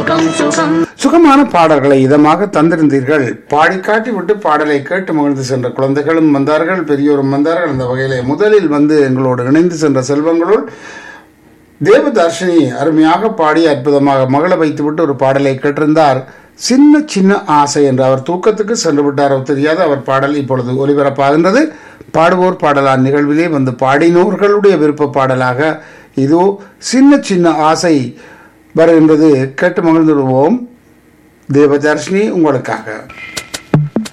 சுகம் சுகம் சுகமான பாடல்களை இதமாக தந்திருந்தீர்கள் பாடி காட்டி விட்டு பாடலை கேட்டு மகிழ்ந்து சென்ற குழந்தைகளும் வந்தார்கள் பெரியோரும் வந்தார்கள் அந்த வகையிலே முதலில் வந்து எங்களோடு இணைந்து சென்ற செல்வங்களுள் தேவதர்ஷினி அருமையாக பாடி அற்புதமாக மகள வைத்துவிட்டு ஒரு பாடலை கேட்டிருந்தார் சின்ன சின்ன ஆசை என்று அவர் தூக்கத்துக்கு சென்று விட்டாரோ தெரியாது அவர் பாடல் இப்பொழுது ஒலிபரப்பாகின்றது பாடுவோர் பாடலான் நிகழ்விலே வந்து பாடினோர்களுடைய விருப்ப பாடலாக இதோ சின்ன சின்ன ஆசை வருகின்றது கேட்டு மகிழ்ந்துடுவோம் தேவதர்ஷினி உங்களுக்காக